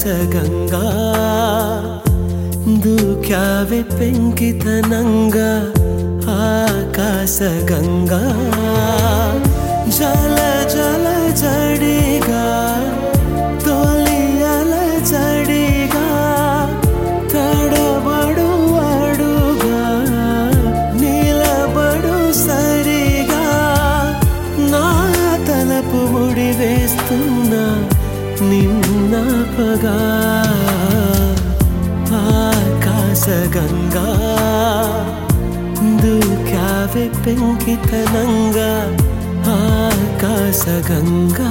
ಆಕಾಶಗಂಗಾ ದೂಕ್ಯಾವೆ ಪೆಂಕಿತನಂಗ ಆಕಾಶಗಂಗಾ ಜಲ ಜಲ ಜಡಿಗಾ తొలియల జడిగా తడబడు అడుగా నిలబడు సరిగా నా తలపు ముడి వేస్తున్నా నిన్నపగా ఆకాశగంగా దూకావే పెంకితనంగా ఆకాశగంగా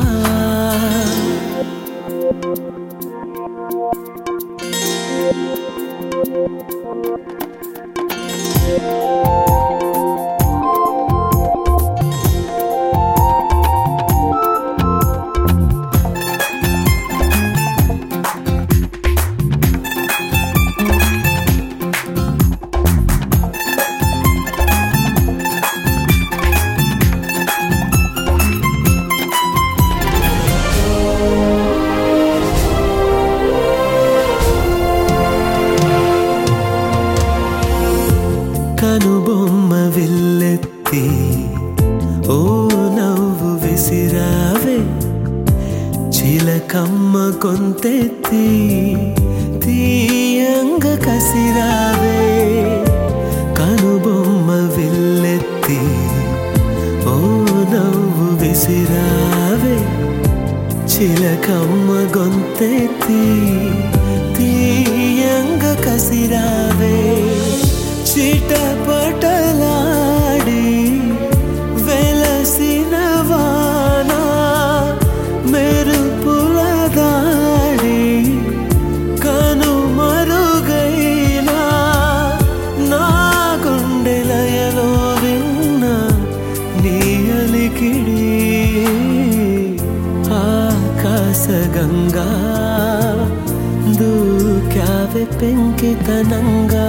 కనుబొమ్మ విల్లెత్తి ఓ నవ్వు విసిరావే చిలకమ్మ కొంతెత్తి తీయంగ కసిరావే కనుబొమ్మ విల్లెత్తి ఓ నవ్వు విసిరావే చిలకమ్మ గొంతెత్తి తీయంగ కసిరావే చిటపటలాడి వెలసిన వాన మెరుపుల దాడి కనుమరుగైనా నా గుండెలయలో విన్న నీ అలికిడి ఆకాశగంగా దూకావె పెంకితనంగా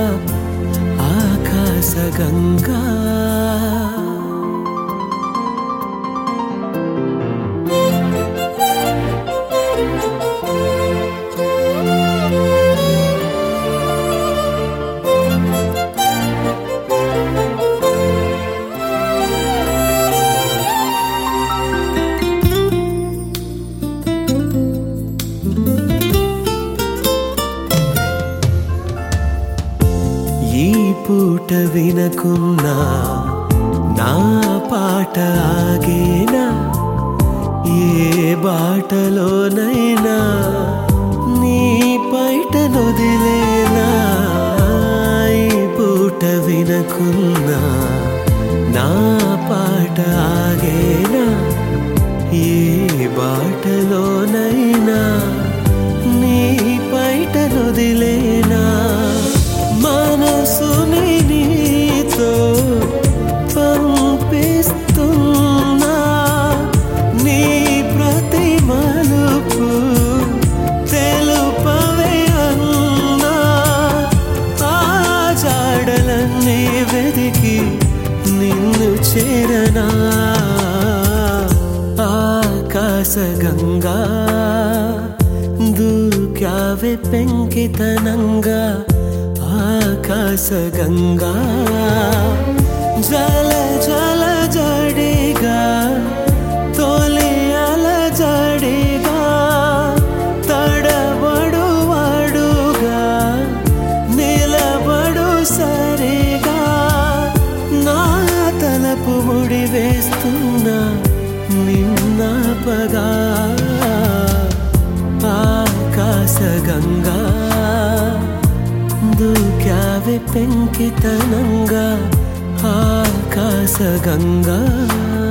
ఆకాశగంగా ఈ పూట వినకున్నా నా పాట ఆగేనా ఏ బాటలోనైనా నీ పైట నొదిలేనా ఈ పూట వినకున్నా నా పాట ఆగేనా ఏ బాటలోనైనా నీ పైట నొదిలేనా మనసుని నీతో పంపిస్తున్నా నీ ప్రతి మలుపు తెలుపవే అన్నా ఆ జాడలన్నీ వెదికి నిన్ను చేరనా ఆకాశగంగా దూకావే పెంకితనంగా ఆకాశగంగా జల జల జడిగా తొలియల జడిగా తడబడు అడుగా నిలబడు సరిగా నా తలపు ముడి వేస్తున్నా నిన్నపగా ఆకాశగంగా దూకావె పెంకితనంగా ఆకాశగంగా